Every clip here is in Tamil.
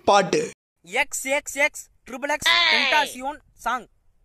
பாட்டு X X X triple X Tentacion song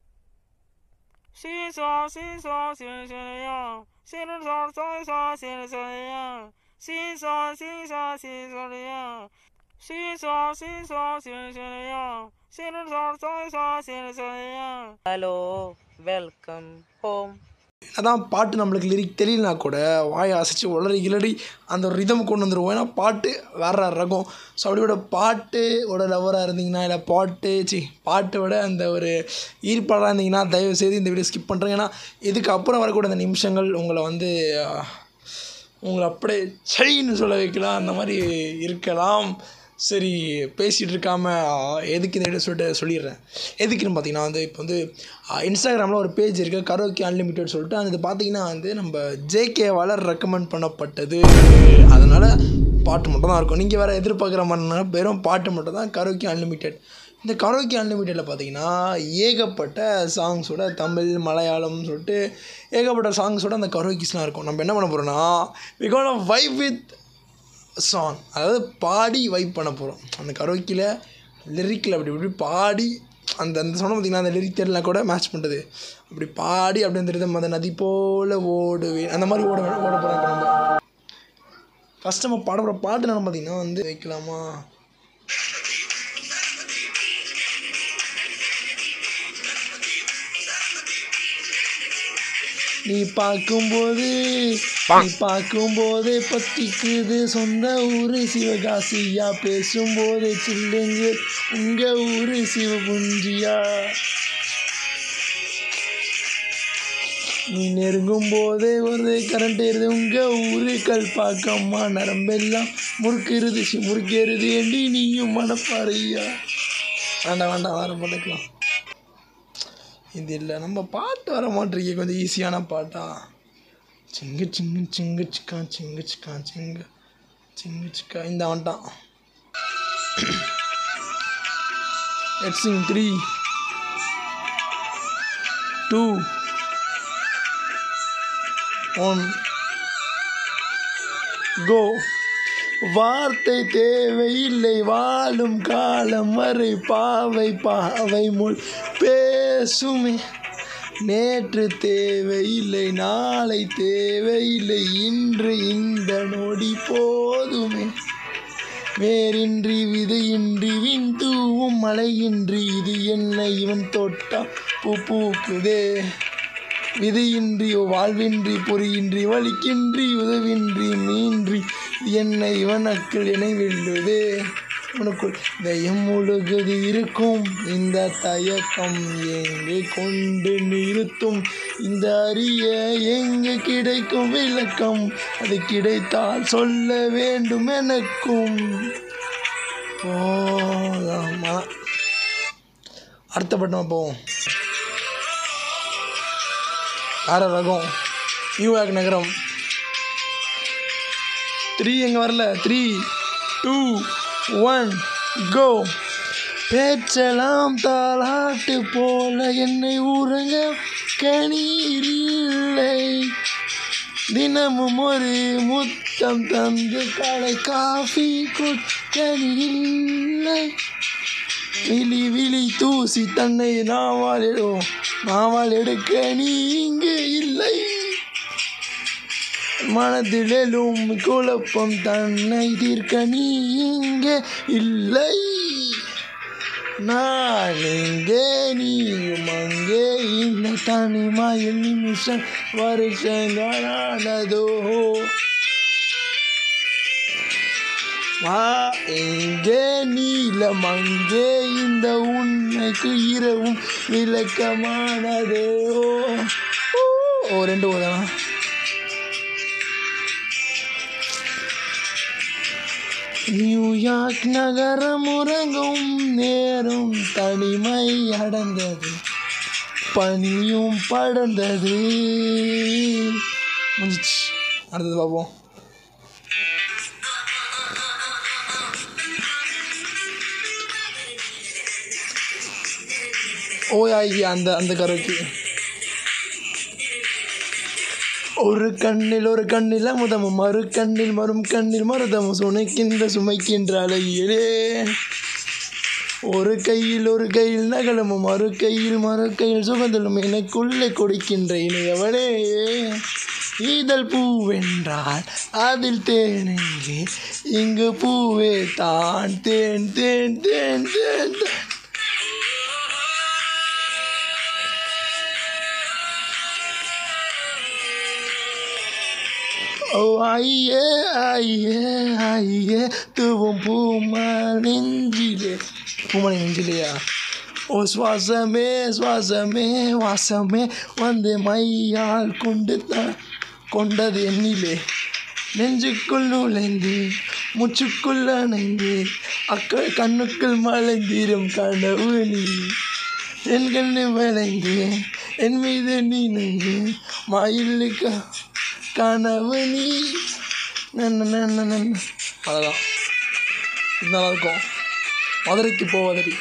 சீசா சீசா சீசா சீசா சீசா சீசா சீசா சீசா சீசா சீசா சீசா சீசா சீசா சீசா ஹலோ வெல்கம் ஹோம் அதான் பாட்டு நம்மளுக்கு லிரிக் தெரியலனா கூட வாயை அசைச்சு உளறி கிளறி அந்த ஒரு ரிதம் கொண்டு வந்துருவோம் ஏன்னா பாட்டு வேற ரகம் ஸோ அப்படியோட பாட்டு ஓட லவராக இருந்தீங்கன்னா இல்லை பாட்டு சி பாட்டை விட அந்த ஒரு ஈர்ப்பாளராக இருந்தீங்கன்னா தயவு செய்து இந்த வீடியோ ஸ்கிப் பண்ணுறேன் ஏன்னா இதுக்கு அப்புறம் வரக்கூடிய அந்த நிமிஷங்கள் உங்களை வந்து ஆஹ், உங்களை அப்படியே செயின்னு சொல்ல வைக்கலாம் அந்த மாதிரி இருக்கலாம் சரி பேசிகிட்டு இருக்காம ஆஹ், எதுக்கு இந்த வீடியோ சொல்லிட்டு சொல்லிடுறேன் எதுக்குன்னு பார்த்தீங்கன்னா வந்து இப்போ வந்து இன்ஸ்டாகிராமில் ஒரு பேஜ் இருக்குது கரோக்கி அன்லிமிட்டட் சொல்லிட்டு அது பார்த்தீங்கன்னா வந்து நம்ம ஜேகேவால் ரெக்கமெண்ட் பண்ணப்பட்டது அதனால் பாட்டு மட்டும் தான் இருக்கும் நீங்கள் வேறு எதிர்பார்க்குற மாதிரி வெறும் பாட்டு மட்டும் தான் கரோக்கி அன்லிமிட்டெட் இந்த கரோக்கி அன்லிமிட்டடில் பார்த்தீங்கன்னா ஏகப்பட்ட சாங்ஸோட தமிழ் மலையாளம் சொல்லிட்டு ஏகப்பட்ட சாங்ஸோட அந்த கரோக்கிஸ்லாம் இருக்கும் நம்ம என்ன பண்ண போகிறோம்னா we gonna vibe with song அதாவது பாடி வைப் பண்ண போகிறோம் அந்த கரோக்கியில் லிரிக்கில் அப்படி இப்படி பாடி அந்த அந்த சொன்ன பார்த்தீங்கன்னா அந்த லிரிக் தெரியல கூட மேட்ச் பண்ணுறது அப்படி பாடி அப்படி அந்த rhythm, அந்த நதி போல் ஓடுவேன் அந்த மாதிரி ஓட ஓட போகிறோம் இப்போ நம்ம ஃபஸ்ட் நம்ம பாட போகிற பாட்டு என்ன பார்த்தீங்கன்னா வந்து வைக்கலாமா நீ பார்க்கும்போது நீ பார்க்கும்போதே பத்திக்குது சொந்த ஊரு சிவகாசியா பேசும்போதே சில்லுங்க உங்க ஊரு சிவபுஞ்சியா நீ நெருங்கும் போதே ஒரு கரண்ட் ஏறுது உங்க ஊரு கல்பாக்கம்மா நரம்பெல்லாம் முறுக்குறது சி முறுக்கேறுது ஏண்டி நீயும் மனப்பாறையா வேண்டாம் வேண்டாம் வேற பண்ணிக்கலாம் இது இல்லை நம்ம பாட்டு வர மாட்டிருக்கே கொஞ்சம் ஈஸியான பாட்டா சிங்கு சிங்கு சிங்கு சிக்கா சிங்கு சிக்கா சிங்கு சிங்கு சிக்கா இந்த வந்துட்டான் எட்ஸிங் த்ரீ டூ ஒன் கோ வார்த்தை தேவையில்லை வாழும் காலம் வரை பாவை பாவை முள் பேசுமே நேற்று தேவையில்லை நாளை தேவையில்லை இன்று இந்த நொடி போதுமே வேரின்றி விதையின்றி விண் தூவும் மழையின்றி இது என்ன இவன் தொட்டா பூ பூக்குதே விதையின்றி வாழ்வின்றி பொறியின்றி வலிக்கின்றி உதவின்றி மீன்றி என்னை இவனுக்குள் இணைவில்லுதே உனக்குள் தயம் முழுகுது இருக்கும் இந்த தயக்கம் எங்கே கொண்டு நிறுத்தும் இந்த அறிய எங்கே கிடைக்கும் விளக்கம் அது கிடைத்தால் சொல்ல வேண்டும் எனக்கும் போதாமா அடுத்த பட்டம் போவோம் வேற ரகம் நியூயார்க் நகரம் த்ரீ எங்கே வரல த்ரீ டூ ஒன் கோ பேச்சலாம் தாளாட்டு போல என்னை உறங்க கணீரில்லை தினமும் ஒரு முத்தம் தந்து கடை காஃபி குட்கனில்லை விழி விழி தூசி தன்னை நாவால் எடு நாவால் எடுக்க நீ இங்கு இல்லை மனதில் எழும் குழப்பம் தன்னை தீர்க்க நீ இங்கே இல்லை நான் இங்கே நீயும் அங்கே இந்த தனிமையில் நிமிஷம் வருஷங்களானதோ வா எங்கே நீலம் அங்கே இந்த உண்மைக்கு இரவும் விளக்கமானதோ ஓ ரெண்டு போதா நியூயார்க் நகரம் உறங்கும் நேரம் தனிமை அடைந்தது பனியும் படர்ந்தது முடிஞ்சிச்சு அடுத்தது பார்ப்போம் ஓயாகி அந்த அந்த கரைக்கு ஒரு கண்ணில் ஒரு கண்ணில் அமுதமும் மறு கண்ணில் மறும் கண்ணில் மருதமும் சுமைக்கின்ற சுமைக்கின்ற அழகியலே ஒரு கையில் ஒரு கையில் நகலமும் மறு கையில் மறு கையில் சுகந்தலும் எனக்குள்ளே கொடுக்கின்றேன் எவனே ஈதல் பூவென்றால் அதில் தேனெங்கே இங்கு பூவே தான் தேன் தேன் தேன் தேன் தேன். ஓ ஐயே ஐயே ஐயே தூவும் பூமல் நெஞ்சிலே பூமலை நெஞ்சிலையா ஓ சுவாசமே சுவாசமே வாசமே வந்து மையால் கொண்டு த கொண்டது எண்ணிலே நெஞ்சுக்குள் நுழைந்து முச்சுக்குள் அணைந்து அக்க கண்ணுக்குள் மலைந்திரும் கனவு நீ என் கண்ணு விளைந்து என் மீது நீ நெஞ்சு மயிலுக்கு கனவு நீ நன்ன நன்ன நன்ன அவ்வளோதான் இது நல்லா இருக்கும் மதுரைக்கு போவதடி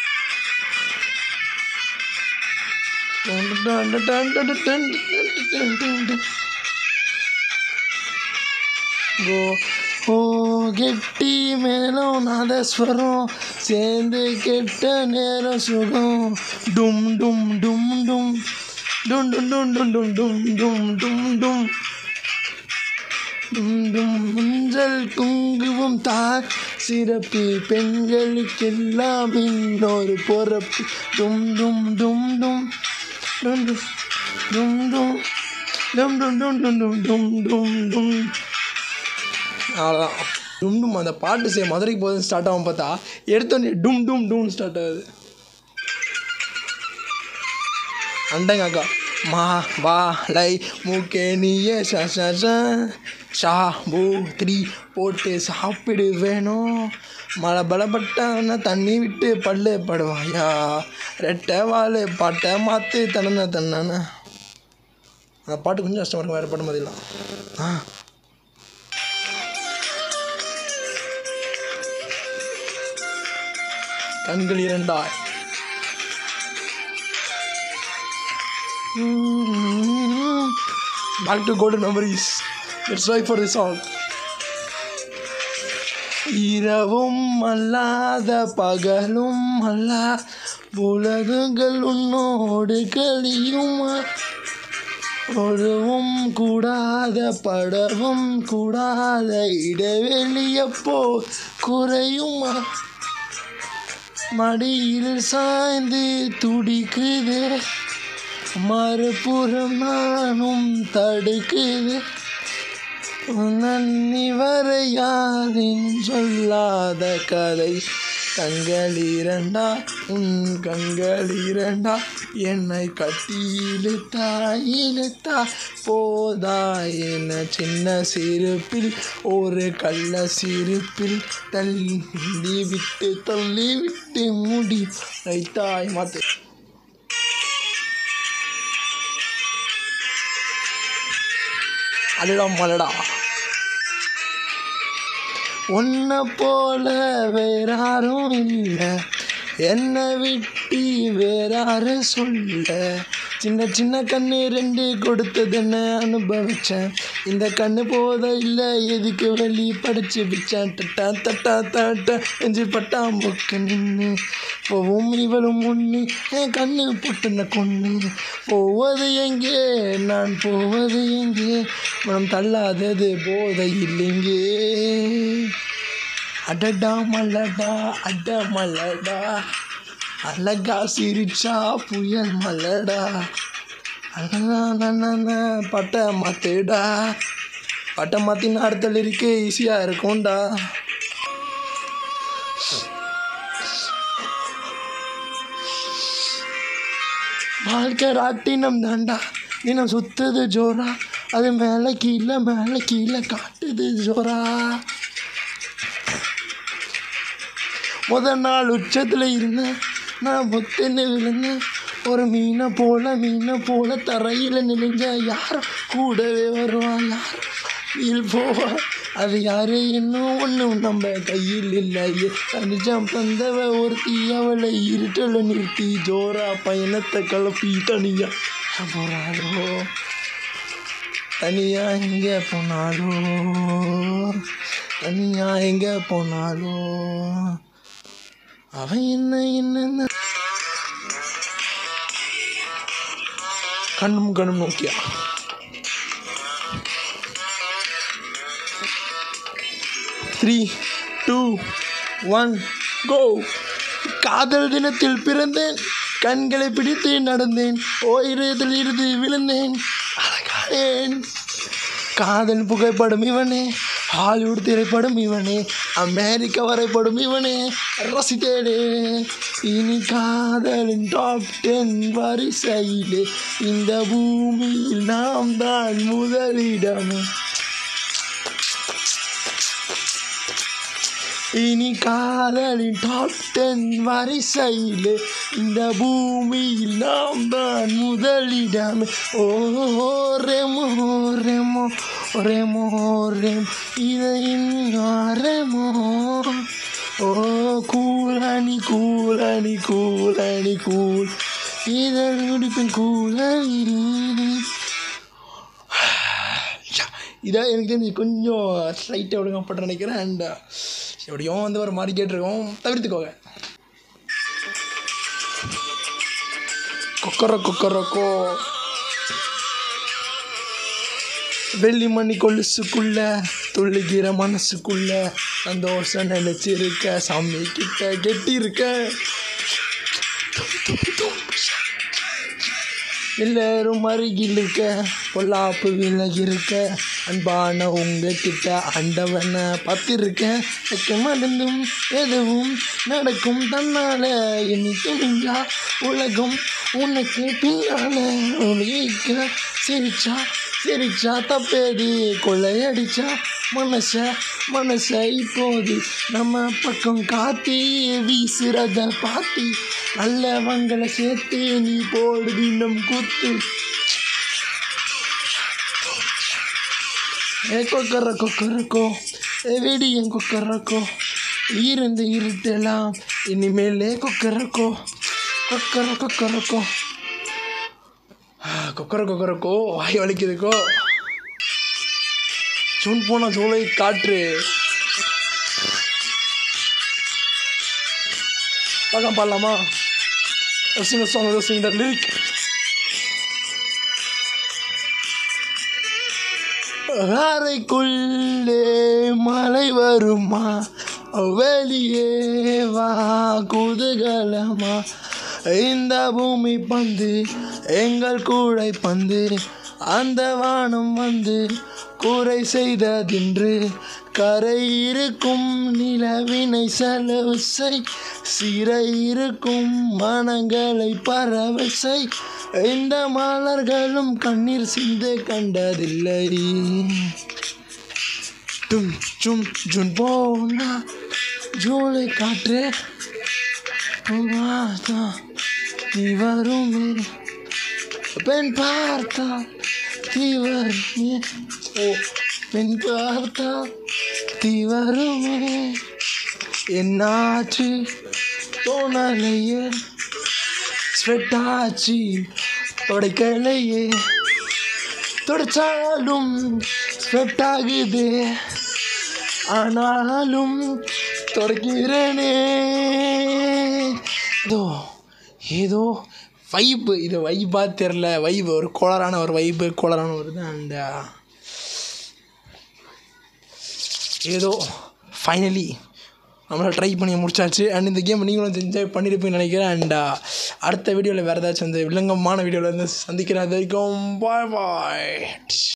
கோ ஓ கெட்டி மேலும் நாதஸ்வரம் சேர்ந்து கெட்ட நேரம் சுகம் டும் டும் டும் டும் டும் டும் டும் டும் டும் டும் டும் டும் டும் டும் டும் மஞ்சள் குங்குமம் தார் சிறப்பு பெண்களுக்கெல்லாம் இன்னொரு பொறப்பு டும் டும் டும் டும் டும் டும் டும் டும் டும் டும் டும் டும் டும் டும் டும் டும் அவ்வளோதான் டும் டும் அந்த பாட்டு சே மதுரைக்கு போகுது ஸ்டார்ட் ஆகும் பார்த்தா எடுத்தோடனே டும் டும் டும் ஸ்டார்ட் ஆகுது அண்டங்க அக்கா மா பா லை மூக்கே நீயே ச ச ச ஷா பூ த்ரீ போட்டு சாப்பிடு வேணும் மழை பலப்பட்டான தண்ணி விட்டு பல்லு படுவாயா ரெட்டை வாழை பாட்டை மாற்று தனன தன்னான அந்த பாட்டு கொஞ்சம் கஷ்டமாக இருக்கும் வேறு பாட்டு மாதிரிலாம் ஆ கண்கள் இரண்டாய் back to golden memories it's why for this song இரவும் அல்லாத பகலும் அல்லா உலகங்கள் உன்னோடு கழியுமா ஒருவும் கூடாத படவும் கூடாத இடைவெளியப்போ குறையுமா மடியில் சாய்ந்து துடிக்குது மறுபுறம் நானும் தடுக்குது நன்னி வரை யாரின் சொல்லாத கதை கண்கள் இரண்டா உன் கண்கள் இரண்டா என்னை கட்டி இழுத்தா இழுத்தா போதா என சின்ன சிரிப்பில் ஒரு கள்ள சிரிப்பில் தள்ளி விட்டு தள்ளி விட்டு முடி வைத்தாய் மாத்து அடடா மலடா உன்னை போல வேறாரும் இல்லை என்னை விட்டு வேறாரு சொல்ல சின்ன சின்ன கண்ணு ரெண்டு கொடுத்தது என்ன அனுபவிச்சேன் இந்த கண்ணு போத இல்லை எதுக்கு வெளி படிச்சு வச்சேன் தட்டா தட்டா தட்டா நெஞ்சு பட்டா முக்கு நின்று போவும் இவளும் ஒன்று என் கண்ணு பொட்டுன கொண்டு போவது எங்கே நான் போவது எங்கே மனம் தள்ளாதது போதை இல்லைங்கே அடடா மலடா அட மலடா அழகா சிரிச்சா புயல் மலடா அழகா பட்டை மாத்துடா பட்டை மாற்றின அடுத்த லிரிக்கு ஈஸியாக இருக்கும்டா வாழ்க்கை ராட்டினம் தாண்டா தினம் சுத்துது ஜோரா அது மேலே கீழே மேலே கீழே காட்டுது ஜோரா முத நாள் உச்சத்தில் இருந்தேன் நான் முத்துன்னு விழுந்தேன் ஒரு மீனை போல மீனை போல தரையில் நெளிஞ்ச யாரும் கூடவே வருவான் யாரும் வீல் போவா அது யாரு இன்னும் ஒன்றும் நம்ம கையில் இல்லையே தனிஜம் தந்தவ ஒருத்தி அவளை இருட்டல நிறுத்தி ஜோரா பயணத்தை கிளப்பி தனியா போகிறாளோ தனியா எங்கே போனாலோ தனியா எங்கே போனாலோ அவன் என்ன என்ன கண்ணும் கண்ணும் Nokia three two one go காதல் தினத்தில் பிறந்தேன் கண்களை பிடித்து நடந்தேன் ஓயிரத்தில் இருந்து விழுந்தேன் அழகானேன் காதல் புகைப்படம் இவனே ஹாலிவுட் திரைப்படம் இவனே அமெரிக்க வரைபடம் இவனே ரசித்தேனே இனி காதலின் டாப் டென் வரிசையிலே இந்த பூமியில் நாம் தான் முதலிடமே இனி காதலின் டாப் டென் வரிசையில் இந்த பூமியில் நாம் தான் முதலிடம் ஓ ரெமோ ரெமோ ரெமோ ரெம் இதை ரெமோ ஓ கூலணி கூலணி கூலணி கூல் இதழ் முடிப்பின் கூலணி இதான் எனக்கு தெரிஞ்சு கொஞ்சம் ஸ்லைட்டாக ஒழுங்கப்பட்டு நினைக்கிறேன் அண்ட் எப்படியும் வந்து ஒரு மாதிரி கேட்டிருக்கோம் தவிர்த்துக்கோங்க கொக்கர கொக்கரக்கோ வெள்ளி மணி கொலுசுக்குள்ள துள்ளுகிற மனசுக்குள்ள சந்தோஷம் நினைச்சிருக்க சாமி கிட்ட கெட்டிருக்க எல்லாரும் அருகில் இருக்க பொல்லாப்பு விலகி இருக்க அன்பான உங்ககிட்ட ஆண்டவனை பார்த்திருக்கேன் வைக்க மறந்தும் எதுவும் நடக்கும் தன்னால இனி துணிஞ்சா உலகம் உனக்கு பின்னால உனக்கு சிரிச்சா சிரிச்சா தப்பேது கொள்ளையடிச்சா மனச மனச இப்போது நம்ம பக்கம் காத்தி வீசுறத பார்த்து நல்லவங்களை சேர்த்து நீ போடு தினம் குத்து ஏ கொக்கர கொக்கரக்கோ ஏ வெடியும் கொக்கரக்கோ இருந்து இருட்டலாம் இனிமேலே கொக்கரக்கோ கொக்கர கொக்கரக்கோ கொக்கர கொக்கரக்கோ வாய் வலிக்குதுக்கோ ஜூன் போன ஜூலை காற்று பார்க்கலாம் பாடலாமா சிங்க சாங் சிங் த லிரிக் அறைக்குள்ளே மழை வருமா வெளியே வா குதூகலமா இந்த பூமி பந்து எங்கள் கூடை பந்து அந்த வானம் வந்து கூரை செய்ததின்று கரை இருக்கும் நிலவினை செலவு செய் சிறை இருக்கும் மனங்களை பறவை செய் இந்த மலர்களும் கண்ணீர் சிந்த கண்டதில்லை டும் ஜும் ஜுன் போனா ஜூலை காற்று பார்த்தா நீ வருமே பெண் பார்த்தா தீ வருமே ஓ பெண் பார்த்தா தீ வருமே என்னாச்சு தோணலையே ஸ்வெட் ஆச்சு தொடக்கலையே தொடச்சாலும் ஸ்வெட் ஆகுது ஆனாலும் தொடக்கிறேனே இதோ ஏதோ வைப்பு இது வைப்பாக தெரில வைப் ஒரு கோளரான ஒரு வைப்பு கோளரான ஒரு இது அண்ட் ஏதோ ஃபைனலி நம்மளால் ட்ரை பண்ணி முடிச்சாச்சு அண்ட் இந்த கேம் நீங்களும் என்ஜாய் பண்ணியிருப்பீங்கன்னு நினைக்கிறேன் அண்ட் அடுத்த வீடியோவில் வேறு ஏதாச்சும் வந்து வில்லங்கமான வீடியோவில் வந்து சந்திக்கிறேன் அது வரைக்கும் பாய் பாய்